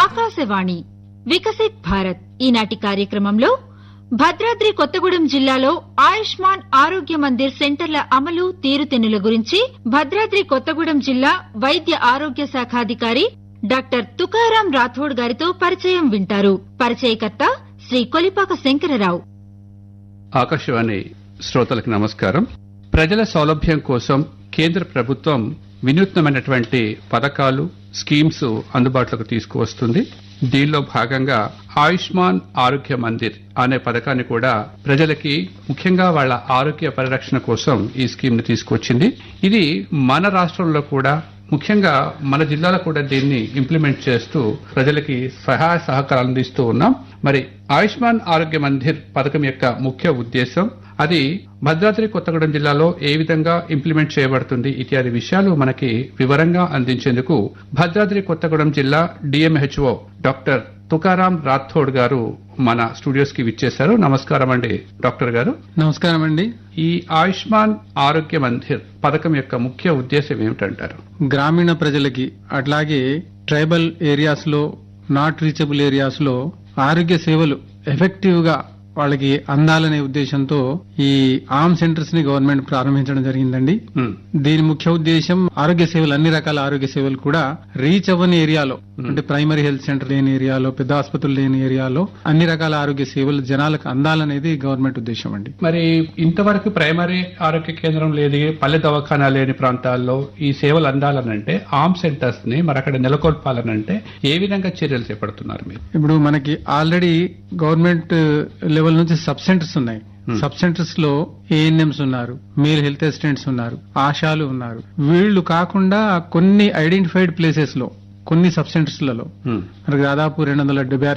ఆకాశవాణి వికసిత్ భారత్ ఈనాటి కార్యక్రమంలో భద్రాద్రి కొత్తగూడెం జిల్లాలో ఆయుష్మాన్ ఆరోగ్య మందిర్ సెంటర్ల అమలు తీరుతెన్నుల గురించి భద్రాద్రి కొత్తగూడెం జిల్లా వైద్య ఆరోగ్య శాఖాధికారి డాక్టర్ తుకారాం రాథోడ్ గారితో పరిచయం వింటారు పరిచయకర్త శ్రీ కొలిపాక శంకరరావు ఆకాశవాణి శ్రోతలకు నమస్కారం ప్రజల సౌలభ్యం కోసం కేంద్ర ప్రభుత్వం వినూత్నమైనటువంటి పథకాలు స్కీమ్స్ అందుబాటులోకి తీసుకువస్తుంది దీనిలో భాగంగా ఆయుష్మాన్ ఆరోగ్య మందిర్ అనే పథకాన్ని కూడా ప్రజలకి ముఖ్యంగా వాళ్ళ ఆరోగ్య పరిరక్షణ కోసం ఈ స్కీమ్ ని తీసుకొచ్చింది ఇది మన రాష్ట్రంలో కూడా ముఖ్యంగా మన జిల్లాలో కూడా దీన్ని ఇంప్లిమెంట్ చేస్తూ ప్రజలకి సహాయ సహకారాలు అందిస్తూ ఉన్నాం మరి ఆయుష్మాన్ ఆరోగ్య మందిర్ పథకం యొక్క ముఖ్య ఉద్దేశం అది భద్రాద్రి కొత్తగూడెం జిల్లాలో ఏ విధంగా ఇంప్లిమెంట్ చేయబడుతుంది ఇత్యాది విషయాలు మనకి వివరంగా అందించేందుకు భద్రాద్రి కొత్తగూడెం జిల్లా డిఎంహెచ్ఓ డాక్టర్ తుకారాం రాథోడ్ గారు మన స్టూడియోస్ కి విచ్చేశారు నమస్కారం అండి డాక్టర్ గారు నమస్కారం అండి ఈ ఆయుష్మాన్ ఆరోగ్య మందిర్ పథకం యొక్క ముఖ్య ఉద్దేశం ఏమిటంటారు గ్రామీణ ప్రజలకి అట్లాగే ట్రైబల్ ఏరియాస్ లో నాట్ రీచబుల్ ఏరియాస్ లో ఆరోగ్య సేవలు ఎఫెక్టివ్ గా వాళ్ళకి అందాలనే ఉద్దేశంతో ఈ ఆర్మ్ సెంటర్స్ ని గవర్నమెంట్ ప్రారంభించడం జరిగిందండి ఉమ్, దీని ముఖ్య ఉద్దేశం ఆరోగ్య సేవలు అన్ని రకాల ఆరోగ్య సేవలు కూడా రీచ్ అవ్వని ఏరియాలో అంటే ప్రైమరీ హెల్త్ సెంటర్ లేని ఏరియాలో పెద్ద ఆసుపత్రులు లేని ఏరియాలో అన్ని రకాల ఆరోగ్య సేవలు జనాలకు అందాలనేది గవర్నమెంట్ ఉద్దేశం అండి మరి ఇంతవరకు ప్రైమరీ ఆరోగ్య కేంద్రం లేదు పల్లె దవాఖానా లేని ప్రాంతాల్లో ఈ సేవలు అందాలనంటే ఆర్మ్ సెంటర్స్ ని మరి అక్కడ నెలకొల్పాలనంటే ఏ విధంగా చర్యలు చేపడుతున్నారు మీరు ఇప్పుడు మనకి ఆల్రెడీ గవర్నమెంట్ లెవెల్ నుంచి సబ్ సెంటర్స్ ఉన్నాయి సబ్ సెంటర్స్ లో ఏఎన్ఎంస్ ఉన్నారు మేల్ హెల్త్ అసిస్టెంట్స్ ఉన్నారు ఆశాలు ఉన్నారు వీళ్ళు కాకుండా కొన్ని ఐడెంటిఫైడ్ ప్లేసెస్ లో కొన్ని సబ్ సెంటర్స్ లలో ఉమ్, మనకి దాదాపు రెండు వందల డెబ్బై